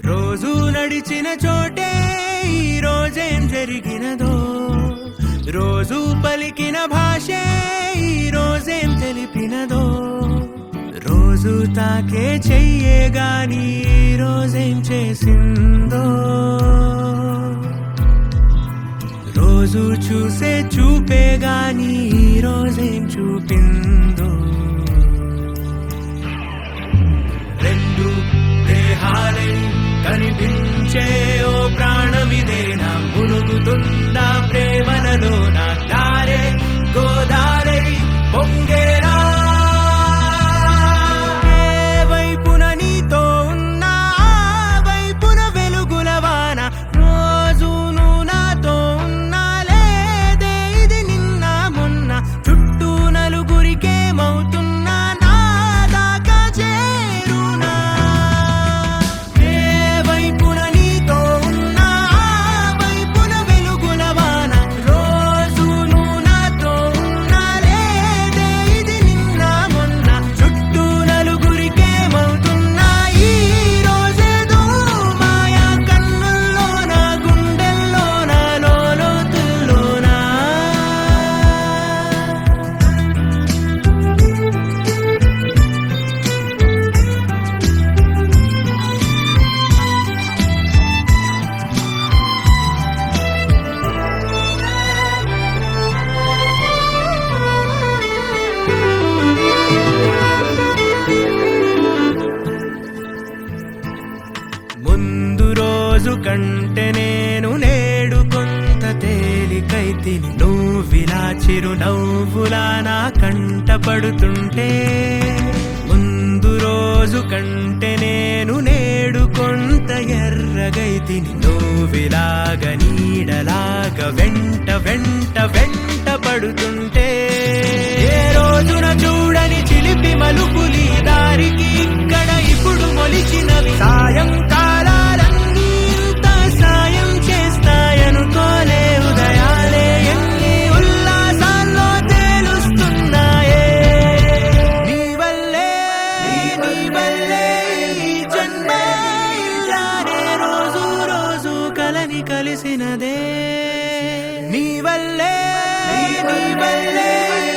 రోజు నడిచిన చోటే ఈ రోజేం జరిగినదో రోజు పలికిన భాషే ఈ రోజేం తెలిపినదో రోజు తాకే చెయ్యే గాని ఈ రోజేం చేసిందో రోజు చూసే చూపే గాని ఈ రోజేం చూపిందో రెండు దేహాలై కనిపించే ఓ ప్రాణమిదేనా మునుగుతుందా ప్రేమలలో నా దారే గోదారై పొంగేరా ఏ వైపున నీతో ఉన్నా ఆ వైపున వెలుగుల వాన రోజు నువ్వు నాతో ఉన్నా లేదే ఇది నిన్న మొన్న చుట్టూ నలుగురికేమవుతున్నా నా దాకా చేరునా ఏ వైపున నీతో ఉన్నా ఆ వైపున వెలుగుల వాన రోజు నువ్వు నాతో ఉన్నా లేదే ఇది నిన్న మొన్న చుట్టూ నలుగురికేమవుతున్నా ఈ రోజేదో మాయా కన్నుల్లోన గుండెల్లోన లోతుల్లోనా ముందు రోజు కంటే నేను నేడు కొంత తేలికైతిని నువ్విలా చిరు నవ్వులా నా కంట పడుతుంటే ముందు రోజు కంటే నేను నేడు కొంత ఎర్రగైతిని నువ్విలాగ నీడలాగ వెంట వెంట వెంట పడుతుంటే ఏ రోజున చూడని చిలిపి మలుపులి దారికి ఇక్కడ ఇప్పుడు మొలిచినవి సాయంకాలాలన్నీ ఇంత సాయం చేస్తాయనుకోలే ఉదయాలే ఎన్ని ఉల్లాసాల్లో తేలుస్తున్నాయే నీ వల్లే నీ వల్లే ఈ జన్మ ఇలానే రోజు రోజు కలని కలిసినదే నీ వల్లే నీ వల్లే